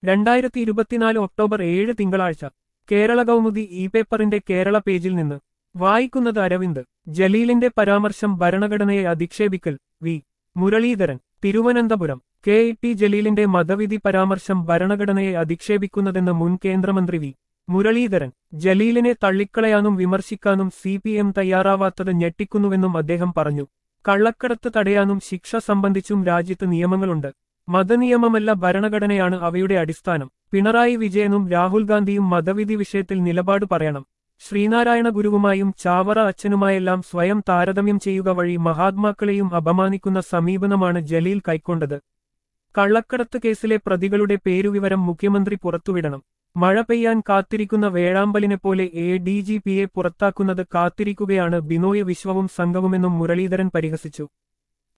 രണ്ടായിരത്തി ഇരുപത്തിനാല് ഒക്ടോബർ ഏഴ് തിങ്കളാഴ്ച കേരള കൗമുദി ഇ പേപ്പറിന്റെ കേരള പേജിൽ നിന്ന് വായിക്കുന്നത് അരവിന്ദ് ജലീലിന്റെ പരാമർശം ഭരണഘടനയെ അധിക്ഷേപിക്കൽ V Muraleedharan Thiruvananthapuram K E T ജലീലിന്റെ മതവിധി പരാമർശം ഭരണഘടനയെ അധിക്ഷേപിക്കുന്നതെന്ന് മുൻ കേന്ദ്രമന്ത്രി വി മുരളീധരൻ ജലീലിനെ തള്ളിക്കളയാനും വിമർശിക്കാനും സി പി എം തയ്യാറാവാത്തത് ഞെട്ടിക്കുന്നുവെന്നും അദ്ദേഹം പറഞ്ഞു കള്ളക്കടത്ത് തടയാനും ശിക്ഷ സംബന്ധിച്ചും രാജ്യത്ത് നിയമങ്ങളുണ്ട് മതനിയമമല്ല ഭരണഘടനയാണ് അവയുടെ അടിസ്ഥാനം പിണറായി വിജയനും രാഹുൽ ഗാന്ധിയും മതവിധി വിഷയത്തിൽ നിലപാട് പറയണം ശ്രീനാരായണ ഗുരുവുമായും ചാവറ അച്ഛനുമായെല്ലാം സ്വയം താരതമ്യം ചെയ്യുക വഴി മഹാത്മാക്കളെയും അപമാനിക്കുന്ന സമീപനമാണ് ജലീൽ കൈക്കൊണ്ടത് കള്ളക്കടത്ത് കേസിലെ പ്രതികളുടെ പേരുവിവരം മുഖ്യമന്ത്രി പുറത്തുവിടണം മഴ പെയ്യാൻ കാത്തിരിക്കുന്ന വേഴാമ്പലിനെപ്പോലെ എ ഡി ജി പിയെ പുറത്താക്കുന്നത് കാത്തിരിക്കുകയാണ് ബിനോയ് വിശ്വവും സംഘവുമെന്നും മുരളീധരൻ പരിഹസിച്ചു